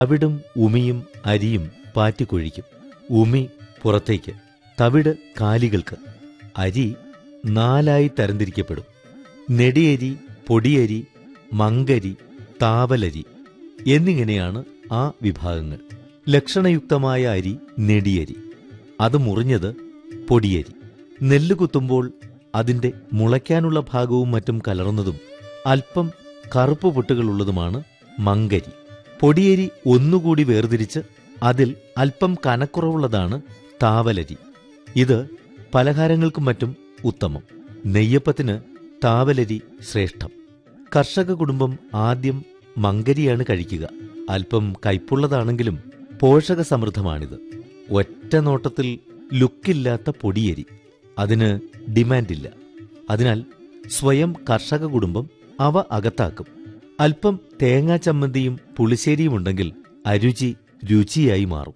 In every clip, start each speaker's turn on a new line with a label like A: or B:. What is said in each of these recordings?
A: തവിടും ഉമിയും അരിയും പാറ്റിക്കൊഴിക്കും ഉമി പുറത്തേക്ക് തവിട് കാലികൾക്ക് അരി നാലായി തരംതിരിക്കപ്പെടും നെടിയരി പൊടിയരി മങ്കരി താവലരി എന്നിങ്ങനെയാണ് ആ വിഭാഗങ്ങൾ ലക്ഷണയുക്തമായ അരി നെടിയരി അത് മുറിഞ്ഞത് പൊടിയരി നെല്ല് കുത്തുമ്പോൾ അതിന്റെ മുളയ്ക്കാനുള്ള ഭാഗവും മറ്റും കലർന്നതും അല്പം കറുപ്പ് പൊട്ടുകളുള്ളതുമാണ് മങ്കരി പൊടിയരി ഒന്നുകൂടി വേർതിരിച്ച് അതിൽ അല്പം കനക്കുറവുള്ളതാണ് താവലരി ഇത് പലഹാരങ്ങൾക്കും മറ്റും ഉത്തമം നെയ്യപ്പത്തിന് താവലരി ശ്രേഷ്ഠം കർഷക കുടുംബം ആദ്യം മങ്കരിയാണ് കഴിക്കുക അല്പം കയ്പുള്ളതാണെങ്കിലും പോഷക സമൃദ്ധമാണിത് ഒറ്റ നോട്ടത്തിൽ ലുക്കില്ലാത്ത പൊടിയരി അതിന് ഡിമാൻഡില്ല അതിനാൽ സ്വയം കർഷക കുടുംബം അവ അകത്താക്കും അല്പം തേങ്ങാ ചമ്മന്തിയും പുളിശ്ശേരിയും ഉണ്ടെങ്കിൽ അരുചി രുചിയായി മാറും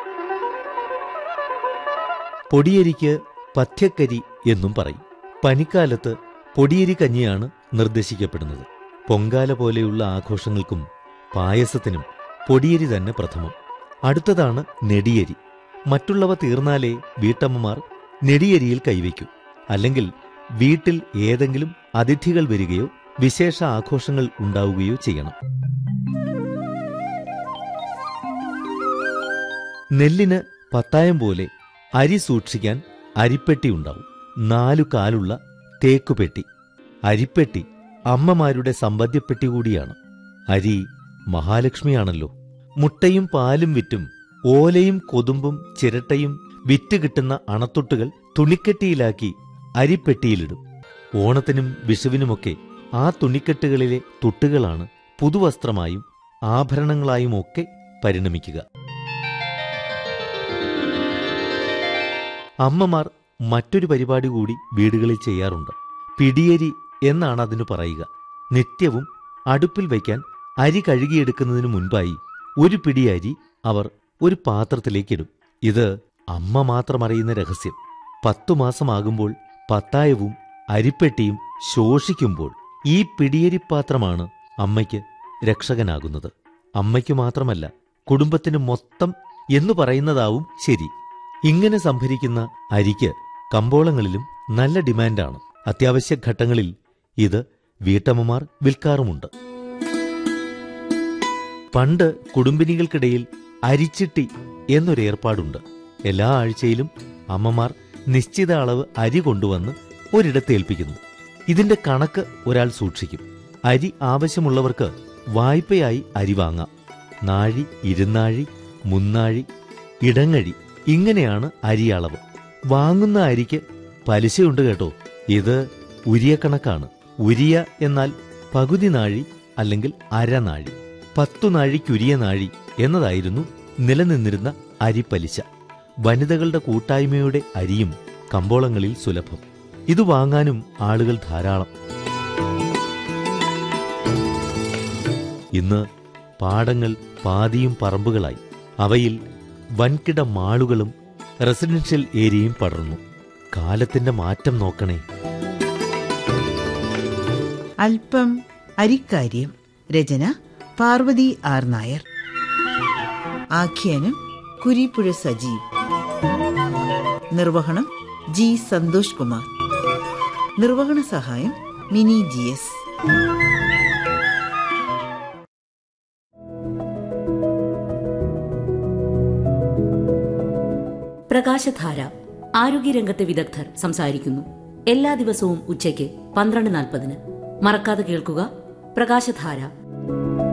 A: പൊടിയരിക്ക് പഥ്യക്കരി എന്നും പറയും പനിക്കാലത്ത് പൊടിയരി കഞ്ഞിയാണ് നിർദ്ദേശിക്കപ്പെടുന്നത് പൊങ്കാല പോലെയുള്ള ആഘോഷങ്ങൾക്കും പായസത്തിനും പൊടിയരി തന്നെ പ്രഥമം അടുത്തതാണ് നെടിയരി മറ്റുള്ളവ തീർന്നാലേ വീട്ടമ്മമാർ നെടിയരിയിൽ കൈവയ്ക്കൂ അല്ലെങ്കിൽ വീട്ടിൽ ഏതെങ്കിലും അതിഥികൾ വരികയോ വിശേഷ ആഘോഷങ്ങൾ ഉണ്ടാവുകയോ ചെയ്യണം നെല്ലിന് പത്തായം പോലെ അരി സൂക്ഷിക്കാൻ അരിപ്പെട്ടി ഉണ്ടാവും നാലു കാലുള്ള തേക്കുപെട്ടി അരിപ്പെട്ടി അമ്മമാരുടെ സമ്പദ്യപ്പെട്ടി കൂടിയാണ് അരി മഹാലക്ഷ്മിയാണല്ലോ മുട്ടയും പാലും വിറ്റും ഓലയും കൊതുമ്പും ചിരട്ടയും വിറ്റ് കിട്ടുന്ന അണത്തൊട്ടുകൾ തുണിക്കെട്ടിയിലാക്കി അരിപ്പെട്ടിയിലിടും ഓണത്തിനും വിഷുവിനുമൊക്കെ ആ തുണിക്കെട്ടുകളിലെ തുട്ടുകളാണ് പുതുവസ്ത്രമായും ആഭരണങ്ങളായും ഒക്കെ പരിണമിക്കുക അമ്മമാർ മറ്റൊരു പരിപാടി കൂടി വീടുകളിൽ ചെയ്യാറുണ്ട് പിടിയരി എന്നാണ് അതിനു പറയുക നിത്യവും അടുപ്പിൽ വയ്ക്കാൻ അരി കഴുകിയെടുക്കുന്നതിനു മുൻപായി ഒരു പിടി അരി അവർ ഒരു പാത്രത്തിലേക്കിടും ഇത് അമ്മ മാത്രം അറിയുന്ന രഹസ്യം പത്തു മാസമാകുമ്പോൾ പത്തായവും അരിപ്പെട്ടിയും ശോഷിക്കുമ്പോൾ ഈ പിടിയരിപ്പാത്രമാണ് അമ്മയ്ക്ക് രക്ഷകനാകുന്നത് അമ്മയ്ക്ക് മാത്രമല്ല കുടുംബത്തിന് മൊത്തം എന്നു പറയുന്നതാവും ശരി ഇങ്ങനെ സംഭരിക്കുന്ന അരിക്ക് കമ്പോളങ്ങളിലും നല്ല ഡിമാൻഡാണ് അത്യാവശ്യ ഘട്ടങ്ങളിൽ ഇത് വീട്ടമ്മമാർ വിൽക്കാറുമുണ്ട് പണ്ട് കുടുംബിനികൾക്കിടയിൽ അരിച്ചിട്ടി എന്നൊരു ഏർപ്പാടുണ്ട് എല്ലാ ആഴ്ചയിലും അമ്മമാർ നിശ്ചിത അളവ് അരി കൊണ്ടുവന്ന് ഒരിടത്ത് ഏൽപ്പിക്കുന്നു ഇതിന്റെ കണക്ക് ഒരാൾ സൂക്ഷിക്കും അരി ആവശ്യമുള്ളവർക്ക് വായ്പയായി അരി വാങ്ങാം നാഴി ഇരുന്നാഴി മുന്നാഴി ഇടങ്ങഴി ഇങ്ങനെയാണ് അരി അളവ് വാങ്ങുന്ന അരിക്ക് പലിശയുണ്ട് കേട്ടോ ഇത് ഉരിയ കണക്കാണ് ഉരിയ എന്നാൽ പകുതി നാഴി അല്ലെങ്കിൽ അരനാഴി പത്തു നാഴിക്കുരിയ നാഴി എന്നതായിരുന്നു നിലനിന്നിരുന്ന അരിപ്പലിശ വനിതകളുടെ കൂട്ടായ്മയുടെ അരിയും കമ്പോളങ്ങളിൽ സുലഭം ഇത് വാങ്ങാനും ആളുകൾ ധാരാളം ഇന്ന് പാടങ്ങൾ പാതിയും പറമ്പുകളായി അവയിൽ വൻകിട മാളുകളും റെസിഡൻഷ്യൽ ഏരിയയും പടർന്നു കാലത്തിന്റെ മാറ്റം നോക്കണേ
B: അല്പം അരിക്കാര്യം രചന പാർവതി ആർ നായർ ആഖ്യാനം കുരിപ്പുഴ സജീവ് നിർവഹണം ജി സന്തോഷ് കുമാർ നിർവഹണ സഹായം മിനി ജി എസ്
C: പ്രകാശധാര ആരോഗ്യരംഗത്തെ വിദഗ്ധർ സംസാരിക്കുന്നു എല്ലാ ദിവസവും ഉച്ചയ്ക്ക് പന്ത്രണ്ട് നാൽപ്പതിന് മറക്കാതെ കേൾക്കുക പ്രകാശധാര